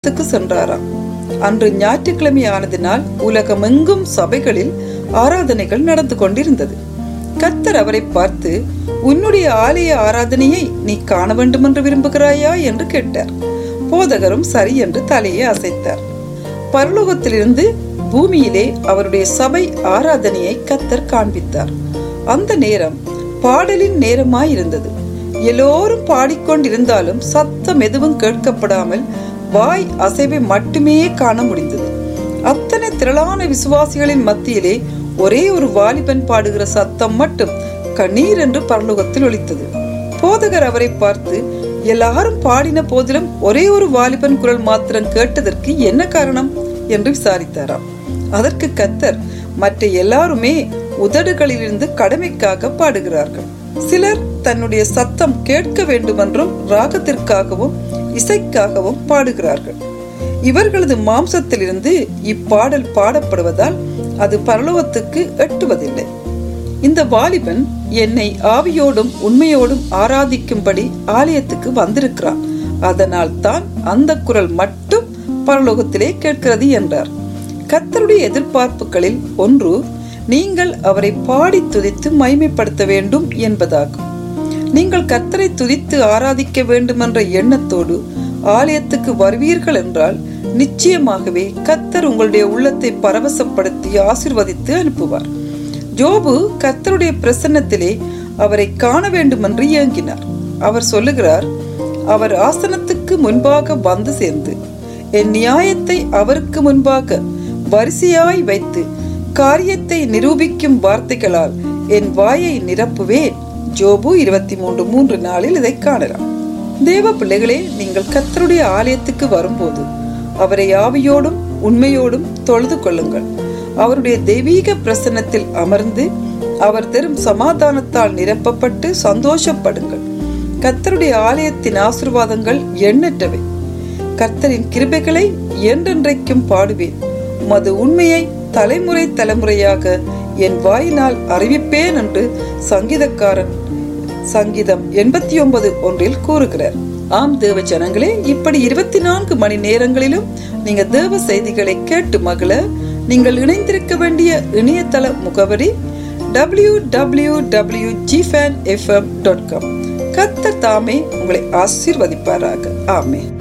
ஆலயத்துக்கு சென்றாராம் அன்று ஞாயிற்றுக்கிழமை ஆனதினால் உலகமெங்கும் சபைகளில் ஆராதனைகள் நடந்து கொண்டிருந்தது கத்தர் அவரை பார்த்து உன்னுடைய ஆலய ஆராதனையை நீ காண வேண்டுமென்று விரும்புகிறாயா என்று கேட்டார் போதகரும் சரி என்று தலையை அசைத்தார் பரலோகத்திலிருந்து பூமியிலே அவருடைய சபை ஆராதனையை கத்தர் காண்பித்தார் அந்த நேரம் பாடலின் நேரமாயிருந்தது எல்லோரும் பாடிக்கொண்டிருந்தாலும் சத்தம் எதுவும் கேட்கப்படாமல் வாய் அசைவை மட்டுமே காண முடிந்தது அத்தனை திரளான விசுவாசிகளின் மத்தியிலே ஒரே ஒரு வாலிபன் பாடுகிற சத்தம் மட்டும் கண்ணீர் என்று பரலோகத்தில் ஒலித்தது போதகர் அவரை பார்த்து எல்லாரும் பாடின போதிலும் ஒரே ஒரு வாலிபன் குரல் மாத்திரம் கேட்டதற்கு என்ன காரணம் என்று விசாரித்தாராம் அதற்கு கத்தர் மற்ற எல்லாருமே உதடுகளிலிருந்து கடமைக்காக பாடுகிறார்கள் சிலர் தன்னுடைய சத்தம் கேட்க வேண்டுமென்றும் ராகத்திற்காகவும் இசைக்காகவும் பாடுகிறார்கள் இவர்களது மாம்சத்திலிருந்து இப்பாடல் பாடப்படுவதால் அது பரலோகத்துக்கு எட்டுவதில்லை இந்த வாலிபன் என்னை ஆவியோடும் உண்மையோடும் ஆராதிக்கும்படி ஆலயத்துக்கு வந்திருக்கிறான் அதனால் தான் அந்த குரல் மட்டும் பரலோகத்திலே கேட்கிறது என்றார் கத்தருடைய எதிர்பார்ப்புகளில் ஒன்று நீங்கள் அவரை பாடி துதித்து மைமைப்படுத்த வேண்டும் என்பதாகும் நீங்கள் கத்தரை துதித்து ஆராதிக்க வேண்டுமென்ற எண்ணத்தோடு ஆலயத்துக்கு வருவீர்கள் என்றால் நிச்சயமாகவே கத்தர் உங்களுடைய உள்ளத்தை பரவசப்படுத்தி ஆசிர்வதித்து அனுப்புவார் ஜோபு கத்தருடைய பிரசன்னத்திலே அவரை காண வேண்டுமென்று இயங்கினார் அவர் சொல்லுகிறார் அவர் ஆசனத்துக்கு முன்பாக வந்து சேர்ந்து என் நியாயத்தை அவருக்கு முன்பாக வரிசையாய் வைத்து காரியத்தை நிரூபிக்கும் வார்த்தைகளால் என் வாயை நிரப்புவேன் ஜோபு இருபத்தி மூன்று மூன்று நாளில் இதை காணலாம் தேவ பிள்ளைகளே நீங்கள் கத்தருடைய ஆலயத்துக்கு வரும்போது அவரை ஆவியோடும் உண்மையோடும் தொழுது கொள்ளுங்கள் அவருடைய தெய்வீக பிரசன்னத்தில் அமர்ந்து அவர் தரும் சமாதானத்தால் நிரப்பப்பட்டு சந்தோஷப்படுங்கள் கத்தருடைய ஆலயத்தின் ஆசிர்வாதங்கள் எண்ணற்றவை கர்த்தரின் கிருபைகளை என்றென்றைக்கும் பாடுவேன் மது உண்மையை தலைமுறை தலைமுறையாக என் வாயினால் அறிவிப்பேன் என்று சங்கீதக்காரன் சங்கீதம் எண்பத்தி ஒன்பது ஒன்றில் கூறுகிறார் ஆம் தேவ ஜனங்களே இப்படி இருபத்தி நான்கு மணி நேரங்களிலும் நீங்க தேவ செய்திகளை கேட்டு மகள நீங்கள் இணைந்திருக்க வேண்டிய இணையதள முகவரி டபிள்யூ டபிள்யூ டபிள்யூ ஜிஃபேன் எஃப்எம் டாட் காம் கத்த தாமே உங்களை ஆசீர்வதிப்பாராக ஆமே